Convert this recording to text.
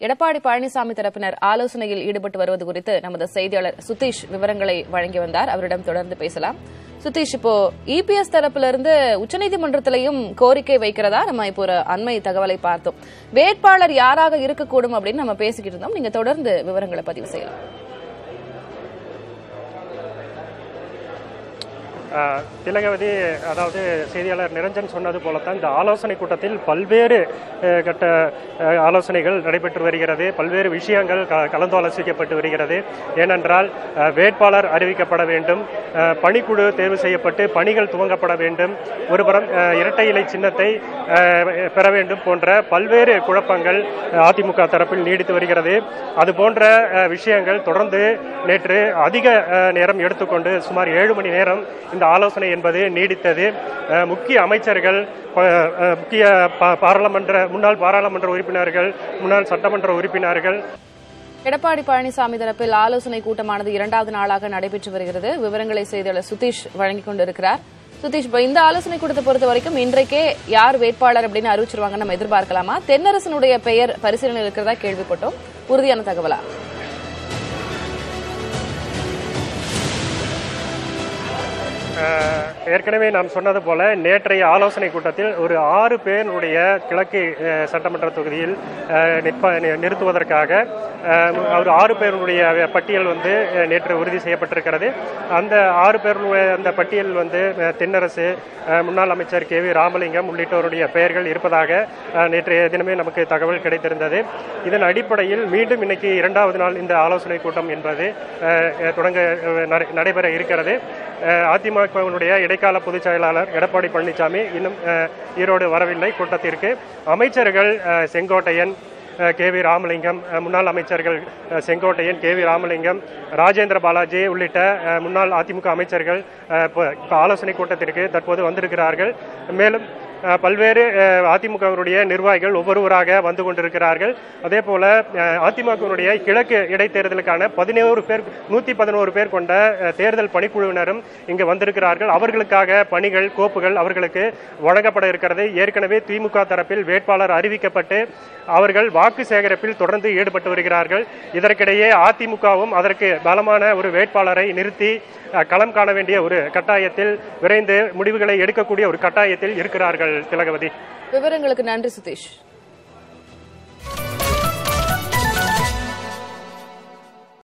எடப்பாடி பழனிசாமி தரப்பினர் ஆலோசனையில் ஈடுபட்டு வருவது குறித்து நமது செய்தியாளர் சுதீஷ் விவரங்களை வழங்கி வந்தார் அவரிடம் தொடர்ந்து பேசலாம் சுதீஷ் இப்போ இபிஎஸ் தரப்புல இருந்து உச்சநீதிமன்றத்திலையும் கோரிக்கை வைக்கிறதா நம்ம இப்போ ஒரு அண்மை தகவலை பார்த்தோம் வேட்பாளர் யாராக இருக்கக்கூடும் அப்படின்னு நம்ம பேசிக்கிட்டு இருந்தோம் நீங்க தொடர்ந்து விவரங்களை பதிவு செய்யலாம் ஆஹ் திலகவதி அதாவது செய்தியாளர் நிரஞ்சன் சொன்னது போலத்தான் இந்த ஆலோசனை கூட்டத்தில் பல்வேறு அஹ், கட்ட அஹ், ஆலோசனைகள் நடைபெற்று வருகிறது பல்வேறு விஷயங்கள் க- கலந்தாலோசிக்கப்பட்டு வருகிறது ஏனென்றால் அஹ், வேட்பாளர் அறிவிக்கப்பட வேண்டும் அஹ், பணிக்குழு தேர்வு செய்யப்பட்டு பணிகள் துவங்கப்பட வேண்டும் ஒருபுறம் அஹ், இரட்டை இலை சின்னத்தை அஹ், பெற வேண்டும் போன்ற பல்வேறு குழப்பங்கள் அஹ், அதிமுக தரப்பில் நீடித்து வருகிறது அது போன்ற அஹ், விஷயங்கள் தொடர்ந்து நேற்று அதிக அஹ், நேரம் எடுத்துக்கொண்டு சுமார் ஏழு மணி நேரம் இந்த ஆலோசனை என்பது நீடித்தது அஹ், முக்கிய அமைச்சர்கள் ப- அஹ், முக்கிய பா- பாராளுமன்ற முன்னாள் பாராளுமன்ற உறுப்பினர்கள் முன்னாள் சட்டமன்ற உறுப்பினர்கள் எடப்பாடி பழனிசாமி தரப்பில் ஆலோசனை கூட்டமானது இரண்டாவது நாளாக நடைபெற்று வருகிறது விவரங்களை செய்தியாளர் சுதீஷ் வழங்கிக் கொண்டிருக்கிறார் சுதீஷ் இப்ப இந்த ஆலோசனை கூட்டத்தை பொறுத்த வரைக்கும் இன்றைக்கே யார் வேட்பாளர் அப்படின்னு அறிவிச்சிருவாங்க நம்ம எதிர்பார்க்கலாமா தென்னரசனுடைய பெயர் பரிசீலனை இருக்கிறதா கேள்விப்பட்டோம் உறுதியான தகவலா அஹ், ஏற்கனவே நாம் சொன்னது போல நேற்றைய ஆலோசனை கூட்டத்தில் ஒரு ஆறு பேருடைய கிழக்கு அஹ், சட்டமன்ற தொகுதியில் அஹ், நிற்ப நி- நிறுத்துவதற்காக அஹ், ஒரு ஆறு பேருடைய பட்டியல் வந்து அஹ், நேற்று உறுதி செய்யப்பட்டிருக்கிறது அந்த ஆறு பேருடைய அந்த பட்டியல் வந்து அஹ், தென்னரசு அஹ், முன்னாள் அமைச்சர் கே வி ராமலிங்கம் உள்ளிட்டோருடைய பெயர்கள் இருப்பதாக அஹ், நேற்றைய தினமே நமக்கு தகவல் கிடைத்திருந்தது இதன் அடிப்படையில் மீண்டும் இன்னைக்கு இரண்டாவது நாள் இந்த ஆலோசனை கூட்டம் என்பது அஹ், அஹ், தொடங்க அஹ், நடை- நடைபெற இருக்கிறது அஹ், அதிமுகவினுடைய இடைக்கால பொதுச் செயலாளர் எடப்பாடி பழனிசாமி இன்னும் அஹ், ஈரோடு வரவில்லை கூட்டத்திற்கு அமைச்சர்கள் அஹ், செங்கோட்டையன் அஹ், கே வி ராமலிங்கம் அஹ், முன்னாள் அமைச்சர்கள் அஹ், செங்கோட்டையன் கே வி ராமலிங்கம் ராஜேந்திர பாலாஜி உள்ளிட்ட அஹ், முன்னாள் அதிமுக அமைச்சர்கள் அஹ், இப்ப இப்ப ஆலோசனை கூட்டத்திற்கு தற்போது வந்திருக்கிறார்கள் மேலும் அஹ், பல்வேறு அஹ், அதிமுகவினுடைய நிர்வாகிகள் ஒவ்வொருவராக வந்து கொண்டிருக்கிறார்கள் அதே போல அஹ், அதிமுகவினுடைய கிழக்கு இடைத்தேர்தலுக்கான பதினோரு பேர் நூத்தி பதினோரு பேர் கொண்ட அஹ், தேர்தல் பணிக்குழுவினரும் இங்கு வந்திருக்கிறார்கள் அவர்களுக்காக பணிகள் கோப்புகள் அவர்களுக்கு வழங்கப்பட இருக்கிறது ஏற்கனவே திமுக தரப்பில் வேட்பாளர் அறிவிக்கப்பட்டு அவர்கள் வாக்கு சேகரிப்பில் தொடர்ந்து ஈடுபட்டு வருகிறார்கள் இதற்கிடையே அதிமுகவும் அதற்கு பலமான ஒரு வேட்பாளரை நிறுத்தி அஹ், களம் காண வேண்டிய ஒரு கட்டாயத்தில் விரைந்து முடிவுகளை எடுக்கக்கூடிய ஒரு கட்டாயத்தில் இருக்கிறார்கள் திலகவதி விவரங்களுக்கு நன்றி சுதீஷ்